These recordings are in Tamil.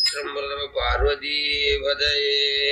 திருச்சிற்றம்பலம் பார்வதீபதையே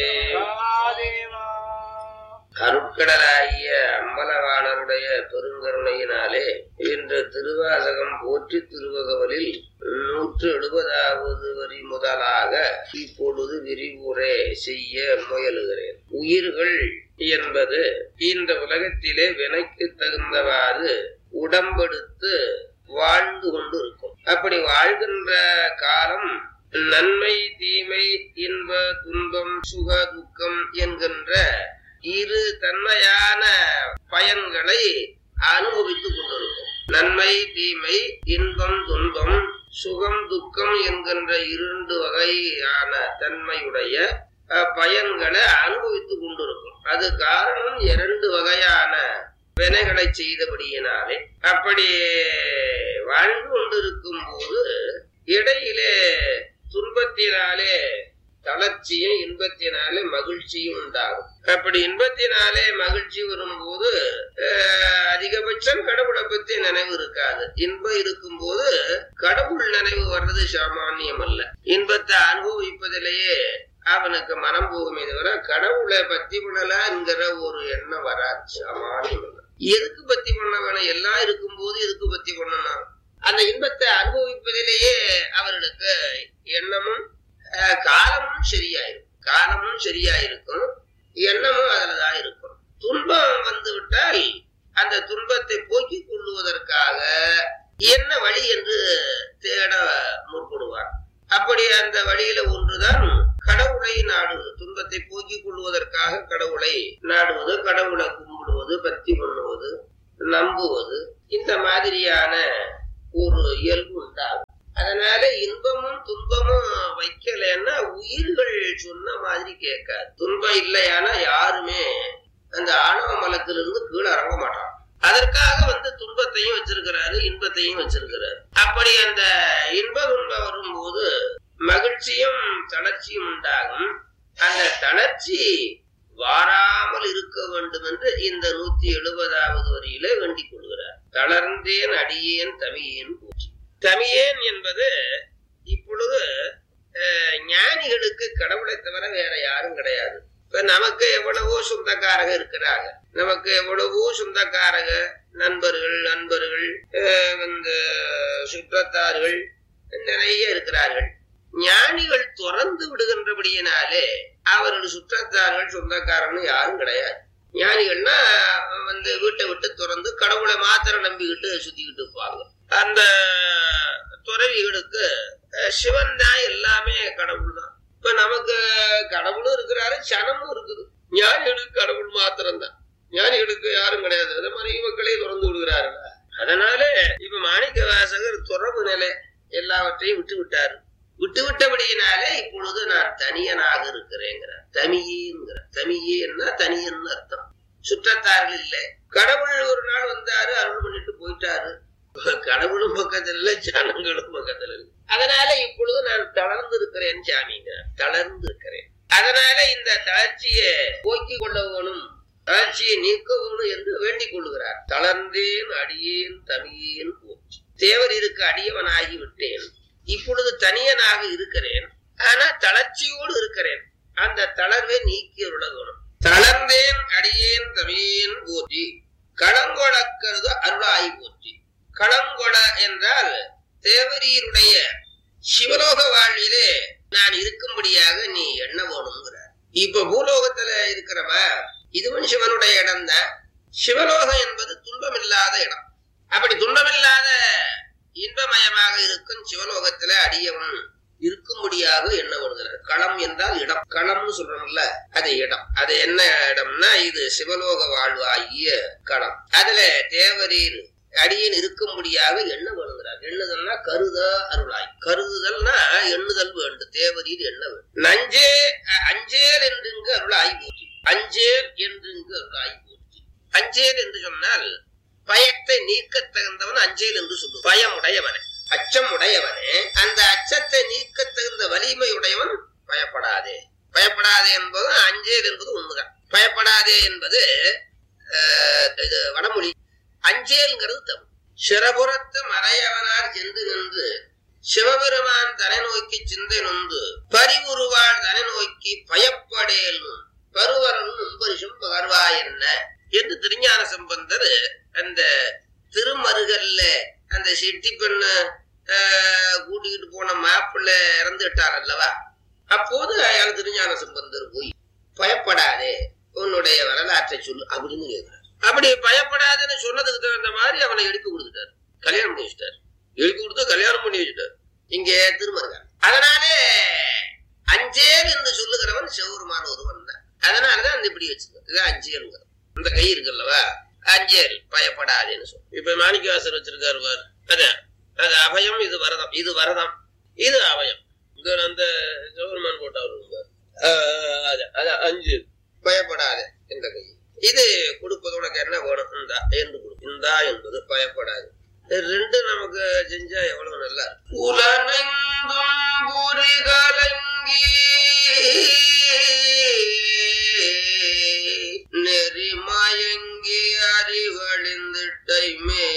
அருட்கடலாகிய அம்பலவாணருடைய பெருங்கருணையினாலே இன்று திருவாசகம் போற்றி திருவகவலில் நூற்று எழுபதாவது வரி முதலாக இப்பொழுது விரிவுரை செய்ய முயலுகிறேன் உயிர்கள் என்பது இந்த உலகத்திலே வினைக்கு தகுந்தவாறு உடம்பெடுத்து வாழ்ந்து கொண்டு இருக்கும் அப்படி வாழ்கின்ற காலம் நன்மை தீமை இன்ப துன்பம் சுக துக்கம் என்கின்ற இரு தன்மையான பயன்களை அனுபவித்துக் கொண்டிருக்கும் நன்மை தீமை இன்பம் துன்பம் சுகம் துக்கம் என்கின்ற இரண்டு வகையான தன்மையுடைய அஹ், பயன்களை அனுபவித்துக் கொண்டிருக்கும் அது காரணம் இரண்டு வகையான வினைகளை செய்தபடியினாலே அப்படி வாழ்ந்து கொண்டிருக்கும் போது இடையிலே துன்பத்தினாலே தளர்ச்சியும் இன்பத்தினாலே மகிழ்ச்சியும் உண்டாகும் அப்படி இன்பத்தினாலே மகிழ்ச்சி வரும்போது அஹ், அதிகபட்சம் கடவுளை பத்தி நினைவு இருக்காது இன்பம் இருக்கும்போது கடவுள் நினைவு வர்றது சாமானியம் அல்ல இன்பத்தை அனுபவிப்பதிலேயே அவனுக்கு மனம் போகுமே தவிர கடவுளை பத்தி பண்ணலாங்கிற ஒரு எண்ணம் வராது சாமானியம் அல்ல. எதுக்கு பத்தி பண்ண வேணும் எல்லாம் இருக்கும்போது எதுக்கு பத்தி பண்ணணும் அந்த இன்பத்தை அனுபவிப்பதிலேயே அவர்களுக்கு எண்ணமும் அஹ், காலமும் சரியாயிருக்கும் காலமும் சரியாயிருக்கும் எண்ணமும் அதுலதான் இருக்கும் துன்பம் வந்து விட்டால் அந்த துன்பத்தை போக்கிக் கொள்ளுவதற்காக என்ன வழி என்று தேட முற்படுவார் அப்படி அந்த வழியில ஒன்றுதான் கடவுளை நாடுவது துன்பத்தை போக்கிக் கொள்வதற்காக கடவுளை நாடுவது கடவுளை கும்பிடுவது பக்தி பண்ணுவது நம்புவது இந்த மாதிரியான ஒரு இயல்பு உண்டாகும் அதனால இன்பமும் துன்பமும் வைக்கலைன்னா உயிர்கள் சொன்ன மாதிரி கேட்காது துன்பம் இல்லையானா யாருமே அந்த ஆணவ மலத்திலிருந்து கீழே இறங்க மாட்டான் அதற்காக வந்து துன்பத்தையும் வச்சிருக்கிறாரு இன்பத்தையும் வச்சிருக்கிறாரு அப்படி அந்த இன்ப துன்பம் வரும்போது மகிழ்ச்சியும் தளர்ச்சியும் உண்டாகும் அந்த தளர்ச்சி வாராமல் இருக்க வேண்டும் என்று இந்த நூத்தி எழுபதாவது வரியில வேண்டிக் கொள்கிறார் தளர்ந்தேன் அடியேன் தமியேன் போற்றி தமியேன் என்பது இப்பொழுது அஹ், ஞானிகளுக்கு கடவுளை தவிர வேற யாரும் கிடையாது இப்ப நமக்கு எவ்வளவோ சொந்தக்காரங்க இருக்கிறாங்க நமக்கு எவ்வளவோ சொந்தக்காரங்க நண்பர்கள் நண்பர்கள் அஹ், இந்த சுற்றத்தார்கள் நிறைய இருக்கிறார்கள் ஞானிகள் துறந்து விடுகின்றபடியினாலே அவர்கள் சுற்றத்தார்கள் சொந்தக்காரர்கள் யாரும் கிடையாது ஞானிகள்னா வந்து வீட்டை விட்டு துறந்து கடவுளை மாத்திரம் நம்பிக்கிட்டு சுத்திக்கிட்டு இருப்பாங்க அந்த துறவிகளுக்கு அஹ், சிவன் தான் எல்லாமே கடவுள் தான் இப்ப நமக்கு கடவுளும் இருக்கிறாரு சனமும் இருக்குது ஞானிகளுக்கு கடவுள் மாத்திரம்தான் ஞானிகளுக்கு யாரும் கிடையாது அதே மாதிரி மக்களே திறந்து விடுகிறார்கள் அதனால இப்ப மாணிக்க வாசகர் துறவு நிலை எல்லாவற்றையும் விட்டு விட்டாரு விட்டு விட்டபடியினாலே இப்பொழுது நான் தனியனாக இருக்கிறேங்கிறார் தமியேங்கிறார் தமியேன்னா தனியன்னு அர்த்தம் சுற்றத்தார்கள் இல்லை கடவுள் ஒரு நாள் வந்தாரு அருள் பண்ணிட்டு போயிட்டாரு கடவுளும் பக்கத்துல இல்ல ஜனங்களும் பக்கத்துல இல்லை அதனால இப்பொழுது நான் தளர்ந்து இருக்கிறேன் சாமிங்க தளர்ந்து இருக்கிறேன் அதனால இந்த தளர்ச்சியை போக்கிக் கொள்ள வேணும் தளர்ச்சியை நீக்க வேணும் என்று வேண்டிக் கொள்கிறார் தளர்ந்தேன் அடியேன் தமியேன் போச்சு தேவர் இருக்கு அடியவனாகி விட்டேன் இப்பொழுது தனியனாக இருக்கிறேன் ஆனா தளர்ச்சியோடு இருக்கிறேன் அந்த தளர்வை நீக்கி வேணும் தளர்ந்தேன் அடியேன் தமியேன் போற்றி களங்கொளக்கருது அருளாய் போற்றி களங்கொள என்றால் தேவரீருடைய சிவலோக வாழ்விலே நான் இருக்கும்படியாக நீ எண்ண வேணுங்கிறார் இப்ப பூலோகத்துல இருக்கிறவ இதுவும் சிவனுடைய இடம் தான் சிவலோகம் என்பது துன்பமில்லாத இடம் அப்படி துன்பமில்லாத இன்பமயமாக இருக்கும் சிவலோகத்துல அடியவன் இருக்கும்படியாக எண்ண வருகிறார் களம் என்றால் இடம் களம்னு சொல்றோம்ல அது இடம் அது என்ன இடம்னா இது சிவலோக வாழ்வாகிய களம் அதுல தேவரீர் அடியன் இருக்கும்படியாக எண்ண வருகிறார் எண்ணுதல்னா கருத அருளாய் கருதுதல்னா எண்ணுதல் வேண்டும் தேவரீர் எண்ண வேண்டும் நஞ்சே அ- அஞ்சேல் என்றுங்கு அருளாய் போற்றி அஞ்சேல் என்றுங்கு அருளாய் போற்றி அஞ்சேல் என்று சொன்னால் பயத்தை நீக்க தகுந்தவன் அஞ்சேல் என்று சொல்லு பயம் உடையவனே அச்சம் உடையவனே அந்த அச்சத்தை நீக்க தகுந்த வலிமை உடையவன் பயப்படாதே பயப்படாதே என்பது அஞ்சேல் என்பது உண்மைதான் பயப்படாதே என்பது அஹ், இது வடமொழி அஞ்சேல்ங்கிறது தமிழ் சிறபுறத்து மறையவனார் சென்று நின்று சிவபெருமான் தனை நோக்கி சிந்தை நொந்து பரிவுருவாள் தனை நோக்கி பயப்படேல் பருவரன் முன்பரிசும் பகர்வா என்ன என்று திருஞான சம்பந்தர் அந்த திருமருகல்ல அந்த செட்டி பெண்ணு ஆஹ், கூட்டிக்கிட்டு போன மாப்பிள்ள இறந்துட்டார் அல்லவா அப்போது அயாள் திருஞான சம்பந்தர் போய் பயப்படாதே உன்னுடைய வரலாற்றை சொல்லு அப்படின்னு கேட்கிறார் அப்படி பயப்படாதுன்னு சொன்னதுக்கு தகுந்த மாதிரி அவனை எழுப்பி கொடுத்துட்டார் கல்யாணம் பண்ணி வச்சுட்டார் எழுப்பி கொடுத்து கல்யாணம் பண்ணி வச்சுட்டார் இங்க திருமருகன் அதனாலே அஞ்சேல் என்று சொல்லுகிறவன் சிவருமான ஒருவன் தான் அதனாலதான் அந்த இப்படி வச்சிருக்கான் இது அஞ்சேலுங்க இந்த கை இருக்குல்லவா அஞ்சேல் பயப்படாதேன்னு சொல்லு இப்ப மாணிக்கவாசர் வச்சிருக்காரு பாரு அதான் அது அபயம் இது வரதம் இது வரதம் இது அபயம் இந்த அந்த சிவபெருமான் போட்டா வருவாங்க அதான் அஞ்சு பயப்படாத இந்த கை இது கொடுப்பது உனக்கு என்ன வேணும் இந்தா என்று கொடு இந்தா என்பது பயப்படாது இது ரெண்டு நமக்கு செஞ்சா எவ்வளவு நல்லா இருக்கும். உலனெங்கும் புரிகலங்கி நெறிமயங்கி அறிவழிந்திட்டை மே